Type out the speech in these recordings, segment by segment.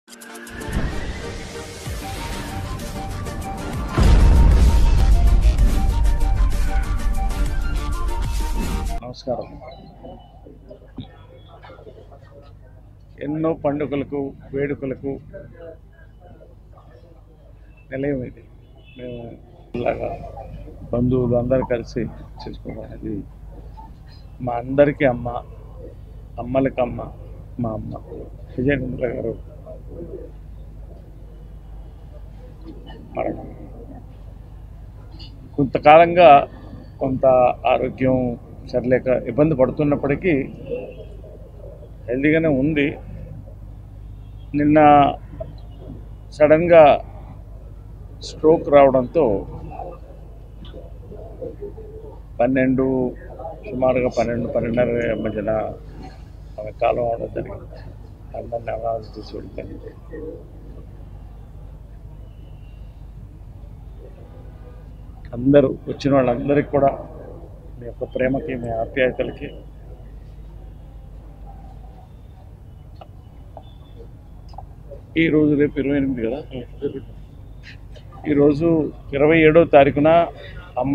నమస్కారం ఎన్నో పండుగలకు వేడుకలకు నిలయం ఇది మేము ఇలాగా బంధువులు అందరూ కలిసి చేసుకోవడం అనేది మా అందరికీ అమ్మ అమ్మలకి అమ్మ మా అమ్మ విజయనింద్ర గారు మరణం కొంతకాలంగా కొంత ఆరోగ్యం సరిలేక ఇబ్బంది పడుతున్నప్పటికీ హెల్దీగానే ఉంది నిన్న సడన్గా స్ట్రోక్ రావడంతో పన్నెండు సుమారుగా పన్నెండు పన్నెండున్నర మధ్యన ఆమె కాలం అవడం జరిగింది అందరిని అనాథ తీసి వెళ్ళిపోయింది అందరూ వచ్చిన వాళ్ళందరికీ కూడా మీ యొక్క ప్రేమకి మీ ఆప్యాయతలకి ఈ రోజు రేపు ఇరవై ఎనిమిది కదా ఈరోజు ఇరవై ఏడో తారీఖున అమ్మ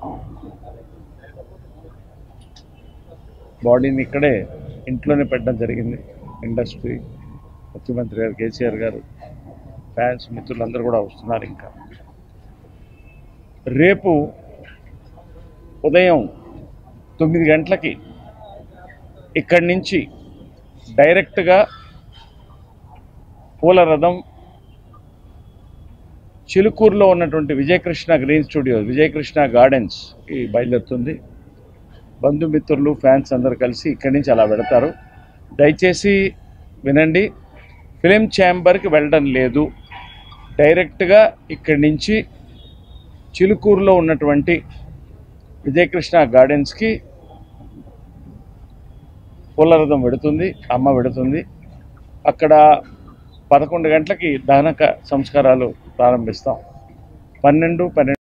బాడీని ఇక్కడే ఇంట్లోనే పెట్టడం జరిగింది ఇండస్ట్రీ ముఖ్యమంత్రి గారు కేసీఆర్ గారు ఫ్యాన్స్ మిత్రులందరూ కూడా వస్తున్నారు ఇంకా రేపు ఉదయం తొమ్మిది గంటలకి ఇక్కడి నుంచి డైరెక్ట్గా పూల రథం చిలుకూరులో ఉన్నటువంటి Vijayakrishna green studio Vijayakrishna gardens ఈ బయలుదేరుతుంది బంధుమిత్రులు ఫ్యాన్స్ అందరు కలిసి ఇక్కడి నుంచి అలా వెళతారు దయచేసి వినండి ఫిలిం ఛాంబర్కి వెళ్ళడం లేదు డైరెక్ట్గా ఇక్కడి నుంచి చిలుకూరులో ఉన్నటువంటి విజయకృష్ణ గార్డెన్స్కి పూలరథం వెడుతుంది అమ్మ వెడుతుంది అక్కడ పదకొండు గంటలకి దహనక సంస్కారాలు ప్రారంభిస్తాం పన్నెండు పన్నెండు